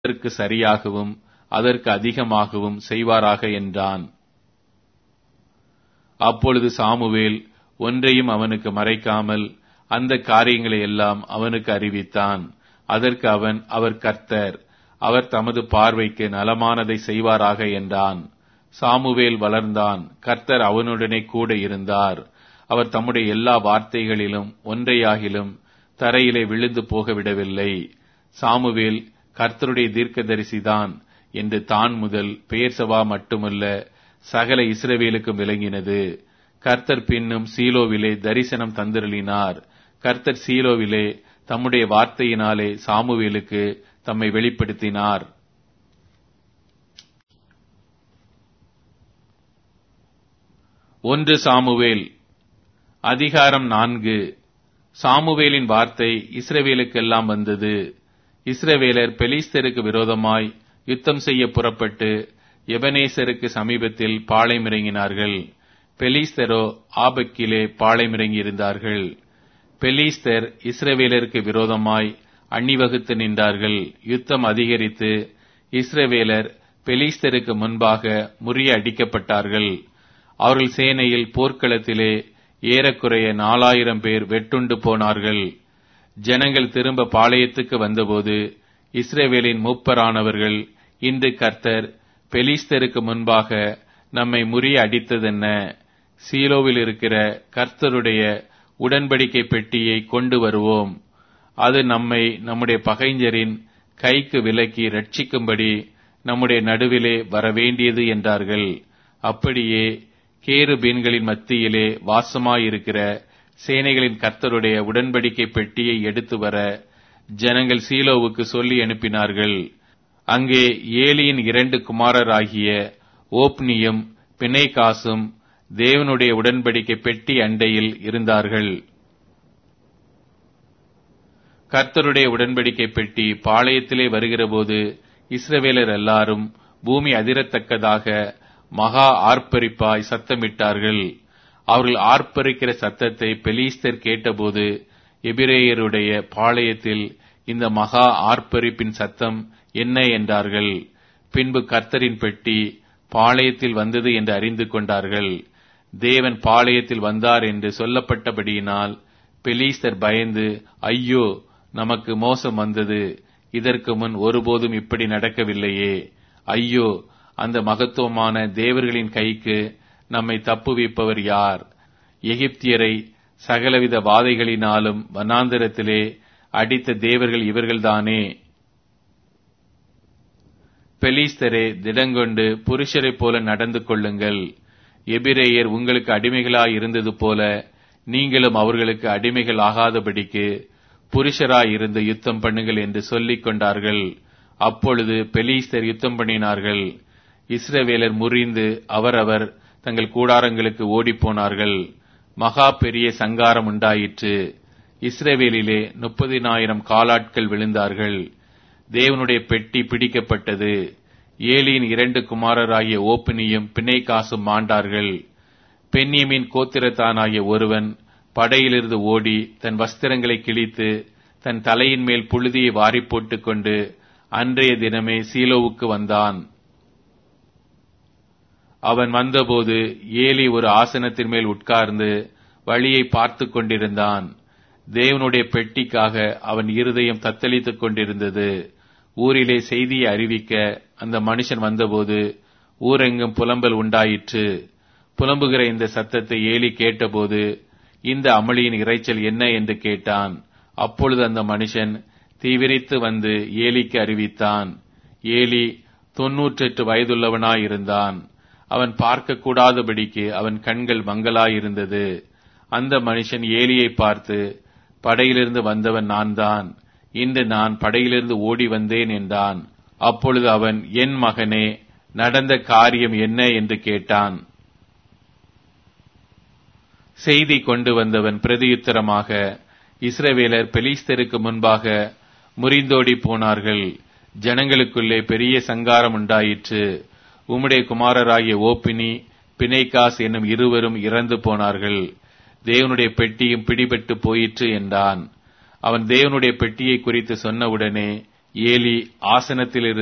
அதற்கு சரியாகவும் அதற்கு அதிகமாகவும் செய்வாராக என்றான் அப்பொழுது சாமுவேல் ஒன்றையும் அவனுக்கு மறைக்காமல் அந்த காரியங்களை எல்லாம் அவனுக்கு அறிவித்தான் அதற்கு அவன் அவர் கர்த்தர் அவர் தமது பார்வைக்கு நலமானதை செய்வாராக என்றான் சாமுவேல் வளர்ந்தான் கர்த்தர் அவனுடனே கூட இருந்தார் அவர் தம்முடைய எல்லா வார்த்தைகளிலும் ஒன்றையாகிலும் தரையிலே விழுந்து போக விடவில்லை சாமுவேல் கர்த்தருடைய தீர்க்கதரிசிதான் என்று தான் முதல் பெயர்சவா மட்டுமல்ல சகல இஸ்ரவேலுக்கும் விளங்கினது கர்த்தர் பின்னும் சீலோவிலே தரிசனம் தந்திரளினார் கர்த்தர் சீலோவிலே தம்முடைய வார்த்தையினாலே சாமுவேலுக்கு தம்மை வெளிப்படுத்தினார் ஒன்று சாமுவேல் அதிகாரம் நான்கு சாமுவேலின் வார்த்தை இஸ்ரவேலுக்கெல்லாம் வந்தது இஸ்ரவேலர் பெலிஸ்தருக்கு விரோதமாய் யுத்தம் செய்ய புறப்பட்டு எபனேசருக்கு சமீபத்தில் பாளையமிறங்கினார்கள் பெலிஸ்தரோ ஆபக்கிலே பாளையமிறங்கியிருந்தார்கள் பெலிஸ்தர் இஸ்ரவேலருக்கு விரோதமாய் அணிவகுத்து நின்றார்கள் யுத்தம் அதிகரித்து இஸ்ரவேலர் பெலிஸ்தருக்கு முன்பாக முறிய அடிக்கப்பட்டார்கள் அவர்கள் சேனையில் போர்க்களத்திலே ஏறக்குறைய நாலாயிரம் பேர் வெட்டுண்டு போனார்கள் ஜனங்கள் திரும்ப பாளையத்துக்கு வந்தபோது இஸ்ரேவேலின் மூப்பரானவர்கள் இன்று கர்த்தர் பெலிஸ்தருக்கு முன்பாக நம்மை முறிய அடித்ததென்ன சீலோவில் இருக்கிற கர்த்தருடைய உடன்படிக்கை பெட்டியை கொண்டு வருவோம் அது நம்மை நம்முடைய பகைஞரின் கைக்கு விலக்கி ரட்சிக்கும்படி நம்முடைய நடுவிலே வரவேண்டியது என்றார்கள் அப்படியே கேருபீன்களின் மத்தியிலே வாசமாயிருக்கிற சேனைகளின் கர்த்தருடைய உடன்படிக்கை பெட்டியை எடுத்து வர ஜனங்கள் சீலோவுக்கு சொல்லி அனுப்பினார்கள் அங்கே ஏலியின் இரண்டு குமாரராகிய ஓப்னியும் பிணைகாசும் தேவனுடைய உடன்படிக்கை பெட்டி அண்டையில் இருந்தார்கள் கர்த்தருடைய உடன்படிக்கை பெட்டி பாளையத்திலே வருகிறபோது இஸ்ரவேலர் எல்லாரும் பூமி அதிரத்தக்கதாக மகா ஆர்ப்பரிப்பாய் சத்தமிட்டார்கள் அவர்கள் ஆர்ப்பரிக்கிற சத்தத்தை பெலீஸ்தர் கேட்டபோது எபிரேயருடைய பாளையத்தில் இந்த மகா ஆர்ப்பரிப்பின் சத்தம் என்ன என்றார்கள் பின்பு கர்த்தரின் பெட்டி பாளையத்தில் வந்தது என்று அறிந்து கொண்டார்கள் தேவன் பாளையத்தில் வந்தார் என்று சொல்லப்பட்டபடியினால் பெலீஸ்தர் பயந்து ஐயோ நமக்கு மோசம் வந்தது இதற்கு முன் ஒருபோதும் இப்படி நடக்கவில்லையே ஐயோ அந்த மகத்துவமான தேவர்களின் கைக்கு நம்மை தப்புவிப்பவர் யார் எகிப்தியரை சகலவித வாதைகளினாலும் வனாந்திரத்திலே அடித்த தேவர்கள் இவர்கள்தானே பெலிஸ்தரே திடங்கொண்டு புருஷரைப் போல நடந்து கொள்ளுங்கள் எபிரேயர் உங்களுக்கு அடிமைகளாய் இருந்தது போல நீங்களும் அவர்களுக்கு அடிமைகள் ஆகாதபடிக்கு புருஷராய் இருந்து யுத்தம் பண்ணுங்கள் என்று சொல்லிக் கொண்டார்கள் அப்பொழுது பெலீஸ்தர் யுத்தம் பண்ணினார்கள் இஸ்ரவேலர் முறிந்து அவரவர் தங்கள் கூடாரங்களுக்கு ஓடிப்போனார்கள் மகா பெரிய சங்காரம் உண்டாயிற்று இஸ்ரவேலிலே முப்பதினாயிரம் காலாட்கள் விழுந்தார்கள் தேவனுடைய பெட்டி பிடிக்கப்பட்டது ஏலியின் இரண்டு குமாரராகிய ஓப்பினியும் பிணைக்காசும் மாண்டார்கள் பெண்ணியமின் கோத்திரத்தானாகிய ஒருவன் படையிலிருந்து ஓடி தன் வஸ்திரங்களை கிழித்து தன் தலையின் மேல் புழுதியை வாரி போட்டுக் கொண்டு அன்றைய தினமே சீலோவுக்கு வந்தான் அவன் வந்தபோது ஏலி ஒரு ஆசனத்தின் மேல் உட்கார்ந்து வழியை பார்த்து கொண்டிருந்தான் தேவனுடைய பெட்டிக்காக அவன் இருதயம் தத்தளித்துக் கொண்டிருந்தது ஊரிலே செய்தியை அறிவிக்க அந்த மனுஷன் வந்தபோது ஊரெங்கும் புலம்பல் உண்டாயிற்று புலம்புகிற இந்த சத்தத்தை ஏலி கேட்டபோது இந்த அமளியின் இறைச்சல் என்ன என்று கேட்டான் அப்பொழுது அந்த மனுஷன் தீவிரித்து வந்து ஏலிக்கு அறிவித்தான் ஏலி தொன்னூற்றெட்டு வயதுள்ளவனாயிருந்தான் அவன் பார்க்க கூடாதபடிக்கு அவன் கண்கள் மங்கலாயிருந்தது அந்த மனுஷன் ஏலியை பார்த்து படையிலிருந்து வந்தவன் நான் தான் இன்று நான் படையிலிருந்து ஓடி வந்தேன் என்றான் அப்பொழுது அவன் என் மகனே நடந்த காரியம் என்ன என்று கேட்டான் செய்தி கொண்டு வந்தவன் பிரதியுத்தரமாக இஸ்ரவேலர் பெலிஸ்தருக்கு முன்பாக முறிந்தோடி போனார்கள் ஜனங்களுக்குள்ளே பெரிய சங்காரம் உண்டாயிற்று உம்முடைய குமாரராகிய ஓப்பினி பிணைக்காஸ் என்னும் இருவரும் இறந்து போனார்கள் தேவனுடைய பெட்டியும் பிடிபட்டு போயிற்று என்றான் அவன் தேவனுடைய பெட்டியை குறித்து சொன்னவுடனே ஏலி ஆசனத்தில்